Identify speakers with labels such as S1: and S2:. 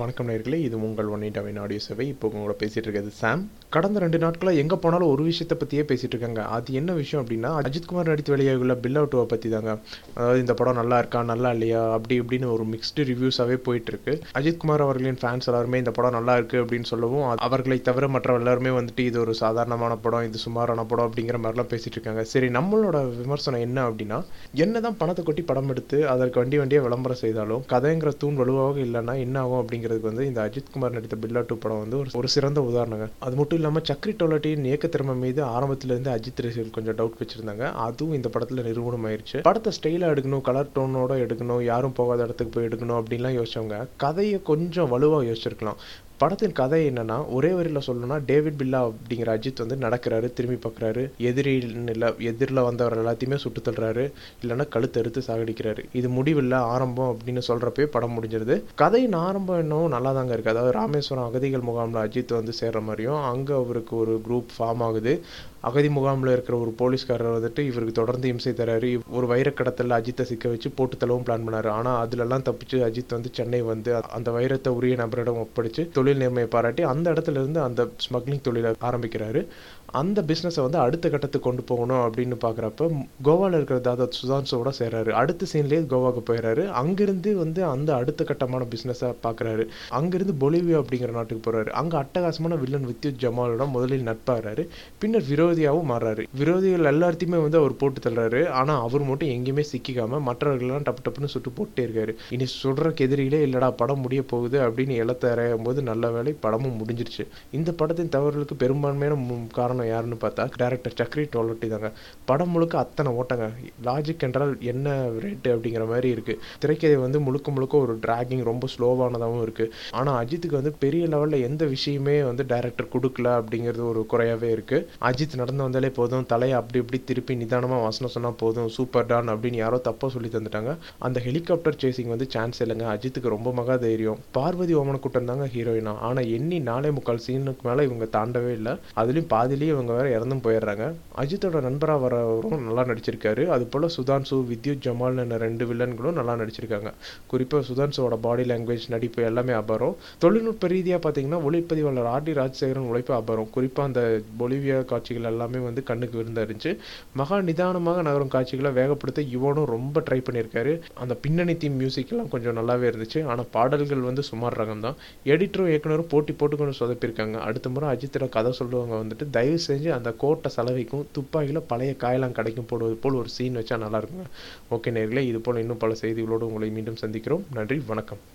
S1: வணக்கம் நேர்களே இது உங்கள் ஒன் எயிட் அவன் ஆடியோ சேவை இப்போ உங்களோட பேசிட்டு இருக்கிறது சாம் கடந்த ரெண்டு நாட்களாக எங்கே போனாலும் ஒரு விஷயத்தை பற்றியே பேசிட்டு இருக்காங்க அது என்ன விஷயம் அப்படின்னா அஜித்குமார் நடித்து வெளியாகுள்ள பில் அவுட்டுவை பற்றி தாங்க அதாவது இந்த படம் நல்லா இருக்கா நல்லா இல்லையா அப்படி இப்படின்னு ஒரு மிக்ஸ்டு ரிவ்யூஸாகவே போயிட்டு இருக்கு அஜித்குமார் அவர்களின் ஃபேன்ஸ் எல்லாருமே இந்த படம் நல்லா இருக்கு அப்படின்னு சொல்லவும் அ- அவர்களை தவிர மற்ற எல்லாருமே வந்துட்டு இது ஒரு சாதாரணமான படம் இது சுமாரான படம் அப்படிங்கிற மாதிரிலாம் பேசிட்டு இருக்காங்க சரி நம்மளோட விமர்சனம் என்ன அப்படின்னா என்னதான் பணத்தை கொட்டி படம் எடுத்து அதற்கு வண்டி வண்டியை விளம்பரம் செய்தாலும் கதைங்கிற தூண் வலுவாக இல்லைன்னா என்ன ஆகும் அப்படிங்கிறதுக்கு வந்து இந்த அஜித்குமார் நடித்த பில்லா டூ படம் வந்து ஒரு ஒரு சிறந்த உதாரணங்க அது மட்டும் இல்லாமல் சக்ரி டொலட்டியின் இயக்க திறமை மீது ஆரம்பத்துல இருந்து அஜித் ரசிகர்கள் கொஞ்சம் டவுட் வச்சிருந்தாங்க அதுவும் இந்த படத்துல நிரூபணம் ஆயிருச்சு படத்தை ஸ்டைலாக எடுக்கணும் கலர் டோனோட எடுக்கணும் யாரும் போகாத இடத்துக்கு போய் எடுக்கணும் அப்படின்லாம் யோசிச்சவங்க கதையை கொஞ்சம் வலுவாக யோசிச்சிருக்கலாம் படத்தின் கதை என்னன்னா ஒரே வரியில் சொல்லணும்னா டேவிட் பில்லா அப்படிங்கிற அஜித் வந்து நடக்கிறாரு திரும்பி பார்க்குறாரு எதிரின்னு இல்லை எதிரில் வந்தவர் எல்லாத்தையுமே சுட்டு தள்ளுறாரு இல்லைன்னா கழுத்து அறுத்து சாகடிக்கிறாரு இது முடிவில்லை ஆரம்பம் அப்படின்னு சொல்கிறப்பே படம் முடிஞ்சிருது கதையின் ஆரம்பம் இன்னும் நல்லா தாங்க இருக்குது அதாவது ராமேஸ்வரம் அகதிகள் முகாமில் அஜித் வந்து சேர்ற மாதிரியும் அங்கே அவருக்கு ஒரு குரூப் ஃபார்ம் ஆகுது அகதி முகாமில் இருக்கிற ஒரு போலீஸ்காரர் வந்துட்டு இவருக்கு தொடர்ந்து இம்சை தராரு ஒரு வைரக்கடத்தல அஜித்தை சிக்க வச்சு போட்டு தள்ளவும் பிளான் பண்ணாரு ஆனால் அதுலலாம் தப்பிச்சு அஜித் வந்து சென்னை வந்து அந்த வைரத்தை உரிய நபரிடம் ஒப்படைச்சு தொழில் நேர்மையை பாராட்டி அந்த இடத்துல இருந்து அந்த ஸ்மக்லிங் தொழிலை ஆரம்பிக்கிறாரு அந்த பிஸ்னஸை வந்து அடுத்த கட்டத்துக்கு கொண்டு போகணும் அப்படின்னு பார்க்குறப்ப கோவாவில் இருக்கிற தாதா சுதான்சோட சேர்றாரு அடுத்த சீன்லேயே கோவாக்கு போயிடுறாரு அங்கிருந்து வந்து அந்த அடுத்த கட்டமான பிஸ்னஸை பார்க்குறாரு அங்கிருந்து பொலிவியா அப்படிங்கிற நாட்டுக்கு போறாரு அங்கே அட்டகாசமான வில்லன் வித்யுத் ஜமாலோட முதலில் நட்பாகிறாரு பின்னர் விரோதியாகவும் மாறுறாரு விரோதிகள் எல்லாத்தையுமே வந்து அவர் போட்டு தள்ளுறாரு ஆனால் அவர் மட்டும் எங்கேயுமே சிக்கிக்காம மற்றவர்கள்லாம் டப்பு டப்புன்னு சுட்டு போட்டே இருக்காரு இனி சுடுறக்கு எதிரிகளே இல்லடா படம் முடிய போகுது அப்படின்னு இலத்தை அறையும் போது நல்ல வேலை படமும் முடிஞ்சிருச்சு இந்த படத்தின் தவறுகளுக்கு பெரும்பான்மையான மு- காரணம் யாருன்னு பார்த்தா டேரக்டர் சக்ரி டோலட்டி தாங்க படம் முழுக்க அத்தனை ஓட்டங்க லாஜிக் என்றால் என்ன ரேட்டு அப்படிங்கிற மாதிரி இருக்கு திரைக்கதை வந்து முழுக்க முழுக்க ஒரு டிராகிங் ரொம்ப ஸ்லோவானதாகவும் இருக்கு ஆனால் அஜித்துக்கு வந்து பெரிய லெவலில் எந்த விஷயமே வந்து டைரக்டர் கொடுக்கல அப்படிங்கிறது ஒரு குறையாவே இருக்கு அஜித் நடந்து வந்தாலே போதும் தலையை அப்படி இப்படி திருப்பி நிதானமாக வசனம் சொன்னால் போதும் சூப்பர் டான் அப்படின்னு யாரோ தப்பாக சொல்லி தந்துட்டாங்க அந்த ஹெலிகாப்டர் சேசிங் வந்து சான்ஸ் இல்லைங்க அஜித்துக்கு ரொம்ப மகா தைரியம் பார்வதி ஓமனக்குட்டன் தாங்க ஹீரோயினா ஆனால் எண்ணி நாலே முக்கால் சீனுக்கு மேலே இவங்க தாண்டவே இல்லை அதுலேயும் பாதிலேயே இவங்க வேற இறந்தும் போயிடுறாங்க அஜித்தோட நண்பராக வரவரும் நல்லா நடிச்சிருக்காரு அது போல் சுதான்சு வித்யுத் ஜமால் என்ற ரெண்டு வில்லன்களும் நல்லா நடிச்சிருக்காங்க குறிப்பாக சுதான்சுவோட பாடி லாங்குவேஜ் நடிப்பு எல்லாமே அபாரம் தொழில்நுட்ப ரீதியாக பார்த்தீங்கன்னா ஒளிப்பதிவாளர் ஆர் டி ராஜசேகரன் உழைப்பு அபாரம் குறிப்பாக அந்த பொலிவியா காட்சிகள் எல்லாமே வந்து கண்ணுக்கு விருந்தா இருந்துச்சு மகா நிதானமாக நகரும் காட்சிகளை வேகப்படுத்த இவனும் ரொம்ப ட்ரை பண்ணியிருக்காரு அந்த பின்னணி தீம் மியூசிக் எல்லாம் கொஞ்சம் நல்லாவே இருந்துச்சு ஆனால் பாடல்கள் வந்து சுமார் ரகம் தான் எடிட்டரும் இயக்குனரும் போட்டி போட்டுக்கொண்டு சொதப்பியிருக்காங்க அடுத்த முறை அஜித்திர கதை சொல்லுவாங்க வந்துட்டு தயவு செஞ்சு அந்த கோட்டை சலவைக்கும் துப்பாக்கியில் பழைய காயெல்லாம் கிடைக்கும் போடுவது போல் ஒரு சீன் வச்சா நல்லா இருக்குங்க ஓகே நேர்களே இது போல் இன்னும் பல செய்திகளோடு உங்களை மீண்டும் சந்திக்கிறோம் நன்றி வணக்கம்